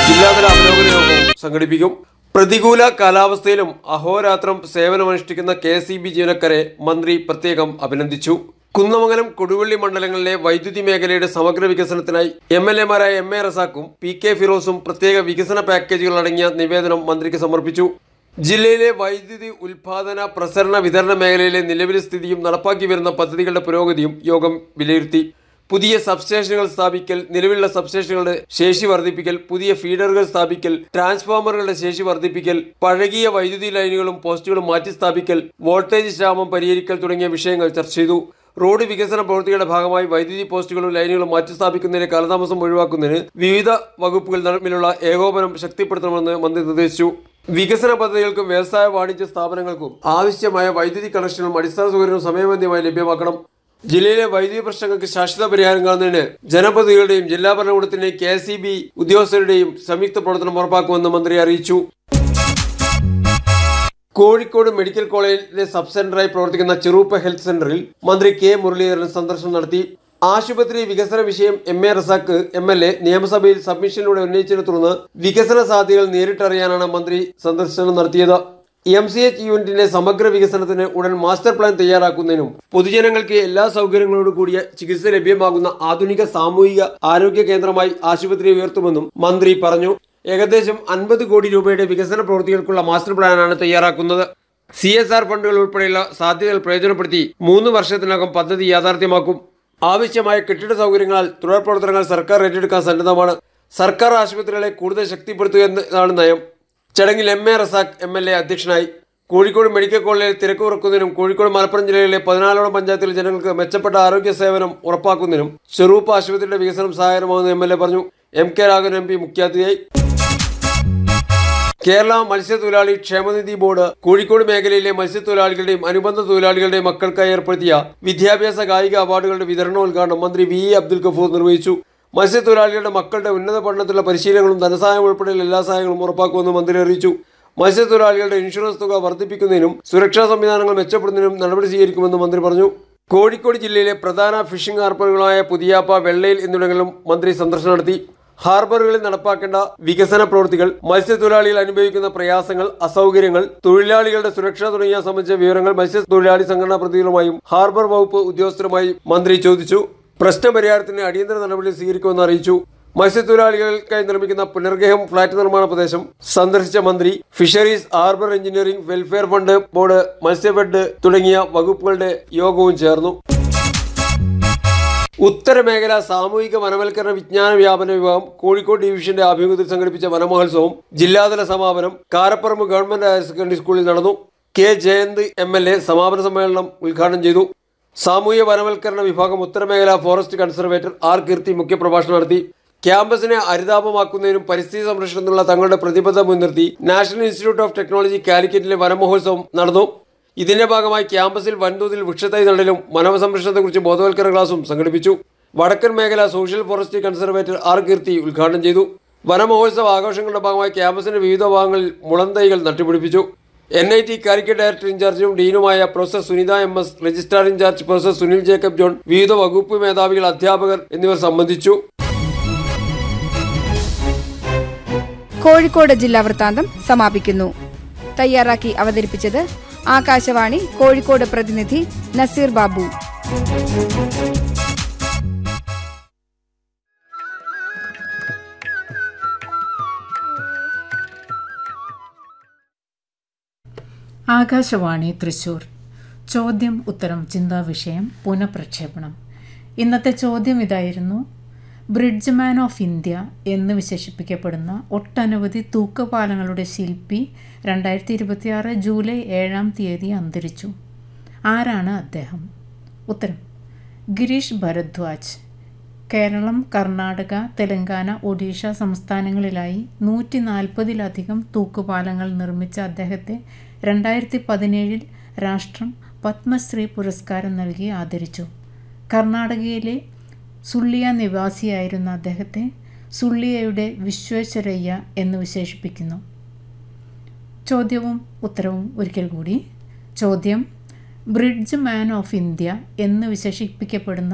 ജില്ലാതല അവലോകന യോഗവും സംഘടിപ്പിക്കും പ്രതികൂല കാലാവസ്ഥയിലും അഹോരാത്രം സേവനമനുഷ്ഠിക്കുന്ന കെ എസ് ജീവനക്കാരെ മന്ത്രി പ്രത്യേകം അഭിനന്ദിച്ചു കുന്നമംഗലം കൊടുവള്ളി മണ്ഡലങ്ങളിലെ വൈദ്യുതി മേഖലയുടെ സമഗ്ര വികസനത്തിനായി എം എൽ എമാരായ എം എ റസാഖും പി കെ ഫിറോസും പ്രത്യേക വികസന പാക്കേജുകൾ അടങ്ങിയ നിവേദനം മന്ത്രിക്ക് സമർപ്പിച്ചു ജില്ലയിലെ വൈദ്യുതി ഉൽപാദന പ്രസരണ വിതരണ മേഖലയിലെ നിലവിലെ സ്ഥിതിയും നടപ്പാക്കി വരുന്ന പദ്ധതികളുടെ പുരോഗതിയും യോഗം വിലയിരുത്തി പുതിയ സബ്സ്റ്റേഷനുകൾ സ്ഥാപിക്കൽ നിലവിലുള്ള സബ്സ്റ്റേഷനുകളുടെ ശേഷി വർദ്ധിപ്പിക്കൽ പുതിയ ഫീഡറുകൾ സ്ഥാപിക്കൽ ട്രാൻസ്ഫോമറുകളുടെ ശേഷി വർദ്ധിപ്പിക്കൽ പഴകിയ വൈദ്യുതി ലൈനുകളും പോസ്റ്റുകളും മാറ്റി സ്ഥാപിക്കൽ വോൾട്ടേജ് ക്ഷാമം പരിഹരിക്കൽ തുടങ്ങിയ വിഷയങ്ങൾ ചർച്ച ചെയ്തു റോഡ് വികസന പ്രവൃത്തികളുടെ ഭാഗമായി വൈദ്യുതി പോസ്റ്റുകളും ലൈനുകളും മാറ്റി സ്ഥാപിക്കുന്നതിന് കാലതാമസം ഒഴിവാക്കുന്നതിന് വിവിധ വകുപ്പുകൾ തമ്മിലുള്ള ഏകോപനം ശക്തിപ്പെടുത്തണമെന്ന് മന്ത്രി നിർദ്ദേശിച്ചു വികസന പദ്ധതികൾക്കും വ്യവസായ വാണിജ്യ സ്ഥാപനങ്ങൾക്കും ആവശ്യമായ വൈദ്യുതി കണക്ഷനും അടിസ്ഥാന സൗകര്യവും സമയബന്ധിതമായി ലഭ്യമാക്കണം ജില്ലയിലെ വൈദ്യുതി പ്രശ്നങ്ങൾക്ക് ശാശ്വത പരിഹാരം കാണുന്നതിന് ജനപ്രതിനിധികളുടെയും ജില്ലാ ഭരണകൂടത്തിന്റെയും കെ എസ് ഉദ്യോഗസ്ഥരുടെയും സംയുക്ത പ്രവർത്തനം ഉറപ്പാക്കുമെന്ന് മന്ത്രി അറിയിച്ചു കോഴിക്കോട് മെഡിക്കൽ കോളേജിലെ സബ് സെന്ററായി പ്രവർത്തിക്കുന്ന ചെറുപ്പ ഹെൽത്ത് സെന്ററിൽ മന്ത്രി കെ മുരളീധരൻ സന്ദർശനം നടത്തി ആശുപത്രി വികസന വിഷയം M A Razak M L A നിയമസഭയിൽ സബ്മിഷനിലൂടെ ഉന്നയിച്ചതിനെ തുടർന്ന് വികസന സാധ്യതകൾ നേരിട്ടറിയാനാണ് മന്ത്രി സന്ദർശനം നടത്തിയത് എം സി എച്ച് യൂണിറ്റിന്റെ സമഗ്ര വികസനത്തിന് ഉടൻ മാസ്റ്റർ പ്ലാൻ തയ്യാറാക്കുന്നതിനും പൊതുജനങ്ങൾക്ക് എല്ലാ സൗകര്യങ്ങളോടും കൂടിയ ചികിത്സ ലഭ്യമാകുന്ന ആധുനിക സാമൂഹിക ആരോഗ്യ കേന്ദ്രമായി ആശുപത്രി ഉയർത്തുമെന്നും മന്ത്രി പറഞ്ഞു ഏകദേശം അൻപത് കോടി രൂപയുടെ വികസന പ്രവൃത്തികൾക്കുള്ള മാസ്റ്റർ പ്ലാനാണ് തയ്യാറാക്കുന്നത് സി എസ് ആർ ഫണ്ടുകൾ ഉൾപ്പെടെയുള്ള സാധ്യതകൾ പ്രയോജനപ്പെടുത്തി മൂന്ന് വർഷത്തിനകം പദ്ധതി യാഥാർത്ഥ്യമാക്കും ആവശ്യമായ കെട്ടിട സൗകര്യങ്ങളാൽ തുടർ പ്രവർത്തനങ്ങൾ സർക്കാർ ഏറ്റെടുക്കാൻ സന്നദ്ധമാണ് സർക്കാർ ആശുപത്രികളെ കൂടുതൽ ശക്തിപ്പെടുത്തുക എന്നതാണ് നയം ചടങ്ങിൽ M A Razak M L A അധ്യക്ഷനായി കോഴിക്കോട് മെഡിക്കൽ കോളേജിൽ തിരക്ക് കുറക്കുന്നതിനും കോഴിക്കോട് മലപ്പുറം ജില്ലയിലെ പതിനാലോളം പഞ്ചായത്തിലെ ജനങ്ങൾക്ക് മെച്ചപ്പെട്ട ആരോഗ്യ സേവനം ഉറപ്പാക്കുന്നതിനും ചെറുപ്പ് ആശുപത്രിയുടെ വികസനം സഹായകരമാകുമെന്ന് എം എൽ എ പറഞ്ഞു M K Raghavan M P മുഖ്യാതിഥിയായി കേരള മത്സ്യത്തൊഴിലാളി ക്ഷേമനിധി ബോർഡ് കോഴിക്കോട് മേഖലയിലെ മത്സ്യത്തൊഴിലാളികളുടെയും അനുബന്ധ തൊഴിലാളികളുടെയും മക്കൾക്കായി ഏർപ്പെടുത്തിയ വിദ്യാഭ്യാസ കായിക അവാർഡുകളുടെ വിതരണോദ്ഘാടനം മന്ത്രി വി ഇ അബ്ദുൽ ഗഫൂർ നിർവഹിച്ചു മത്സ്യത്തൊഴിലാളികളുടെ മക്കളുടെ ഉന്നത പഠനത്തിലുള്ള പരിശീലനങ്ങളും ധനസഹായം ഉൾപ്പെടെയുള്ള എല്ലാ സഹായങ്ങളും ഉറപ്പാക്കുമെന്ന് മന്ത്രി അറിയിച്ചു മത്സ്യത്തൊഴിലാളികളുടെ ഇൻഷുറൻസ് തുക വർദ്ധിപ്പിക്കുന്നതിനും സുരക്ഷാ സംവിധാനങ്ങൾ മെച്ചപ്പെടുന്നതിനും നടപടി സ്വീകരിക്കുമെന്ന് മന്ത്രി പറഞ്ഞു കോഴിക്കോട് ജില്ലയിലെ പ്രധാന ഫിഷിംഗ് ഹാർബറുകളായ പുതിയാപ്പ വെള്ളയിൽ എന്നിവിടങ്ങളിലും മന്ത്രി സന്ദർശനം നടത്തി ഹാർബറുകളിൽ നടപ്പാക്കേണ്ട വികസന പ്രവൃത്തികൾ മത്സ്യത്തൊഴിലാളികൾ അനുഭവിക്കുന്ന പ്രയാസങ്ങൾ അസൗകര്യങ്ങൾ തൊഴിലാളികളുടെ സുരക്ഷ തുടങ്ങിയ സംബന്ധിച്ച വിവരങ്ങൾ മത്സ്യത്തൊഴിലാളി സംഘടനാ പ്രതിനിധികളുമായും ഹാർബർ വകുപ്പ് ഉദ്യോഗസ്ഥരുമായും മന്ത്രി ചോദിച്ചു പ്രശ്നപരിഹാരത്തിന് അടിയന്തര നടപടി സ്വീകരിക്കുമെന്ന് അറിയിച്ചു മത്സ്യത്തൊഴിലാളികൾക്കായി നിർമ്മിക്കുന്ന പുനർഗേഹം ഫ്ളാറ്റ് നിർമ്മാണ പ്രദേശം സന്ദർശിച്ച മന്ത്രി fisheries harbour engineering welfare fund board Matsyafed തുടങ്ങിയ വകുപ്പുകളുടെ യോഗവും ചേർന്നു ഉത്തരമേഖല സാമൂഹിക വനവൽക്കരണ വിജ്ഞാന വ്യാപന വിഭാഗം കോഴിക്കോട് ഡിവിഷന്റെ ആഭിമുഖ്യത്തിൽ സംഘടിപ്പിച്ച വനമഹോത്സവം ജില്ലാതല സമാപനം കാരപ്പറമ്പ് ഗവൺമെന്റ് ഹയർ സെക്കൻഡറി സ്കൂളിൽ നടന്നു K Jayanth M L A സമാപന സമ്മേളനം ഉദ്ഘാടനം ചെയ്തു സാമൂഹ്യ വനവൽക്കരണ വിഭാഗം ഉത്തരമേഖല ഫോറസ്റ്റ് കൺസർവേറ്റർ ആർ കീർത്തി മുഖ്യപ്രഭാഷണം നടത്തി ക്യാമ്പസിനെ ഹരിതാപമാക്കുന്നതിനും പരിസ്ഥിതി സംരക്ഷണത്തിനുള്ള തങ്ങളുടെ പ്രതിബദ്ധത മുൻനിർത്തി നാഷണൽ ഇൻസ്റ്റിറ്റ്യൂട്ട് ഓഫ് ടെക്നോളജി കാലിക്കറ്റിലെ വനമഹോത്സവം നടന്നു ഇതിന്റെ ഭാഗമായി ക്യാമ്പസിൽ വൻതോതിൽ വൃക്ഷത്തൈ നടലും വനസംരക്ഷണത്തെക്കുറിച്ച് ബോധവൽക്കരണ ക്ലാസും സംഘടിപ്പിച്ചു വടക്കൻ മേഖല social forestry conservator R Keerthi ഉദ്ഘാടനം ചെയ്തു വനമഹോത്സവ ആഘോഷങ്ങളുടെ ഭാഗമായി ക്യാമ്പസിന്റെ വിവിധ ഭാഗങ്ങളിൽ മുളന്തൈകൾ നട്ടുപിടിപ്പിച്ചു N I T Calicut director ഇൻചാർജും ഡീനുമായ professor Sunitha M S registrar in charge professor Sunil Jacob John വിവിധ വകുപ്പ് മേധാവികൾ അധ്യാപകർ എന്നിവർ സംബന്ധിച്ചു കോഴിക്കോട് ജില്ലാ വൃത്താന്തം സമാപിക്കുന്നു തയ്യാറാക്കി അവതരിപ്പിച്ചത് ആകാശവാണി കോഴിക്കോട് പ്രതിനിധി നസീർ ബാബു ആകാശവാണി തൃശൂർ ചോദ്യം ഉത്തരം ചിന്താ വിഷയം പുനഃപ്രക്ഷേപണം ഇന്നത്തെ ചോദ്യം ഇതായിരുന്നു ബ്രിഡ്ജ് മാൻ ഓഫ് ഇന്ത്യ എന്ന് വിശേഷിപ്പിക്കപ്പെടുന്ന ഒട്ടനവധി തൂക്കപാലങ്ങളുടെ ശില്പി രണ്ടായിരത്തി ഇരുപത്തിയാറ് ജൂലൈ ഏഴാം തീയതി അന്തരിച്ചു ആരാണ് അദ്ദേഹം ഉത്തരം ഗിരീഷ് ഭരദ്വാജ് കേരളം കർണാടക തെലങ്കാന ഒഡീഷ സംസ്ഥാനങ്ങളിലായി നൂറ്റി നാൽപ്പതിലധികം തൂക്കുപാലങ്ങൾ നിർമ്മിച്ച അദ്ദേഹത്തെ രണ്ടായിരത്തി പതിനേഴിൽ രാഷ്ട്രം പത്മശ്രീ പുരസ്കാരം നൽകി ആദരിച്ചു കർണാടകയിലെ സുള്ളിയ നിവാസിയായിരുന്ന അദ്ദേഹത്തെ സുള്ളിയയുടെ വിശ്വേശ്വരയ്യ എന്ന് വിശേഷിപ്പിക്കുന്നു ചോദ്യവും ഉത്തരവും ഒരിക്കൽ കൂടി ചോദ്യം ബ്രിഡ്ജ് മാൻ ഓഫ് ഇന്ത്യ എന്ന് വിശേഷിപ്പിക്കപ്പെടുന്ന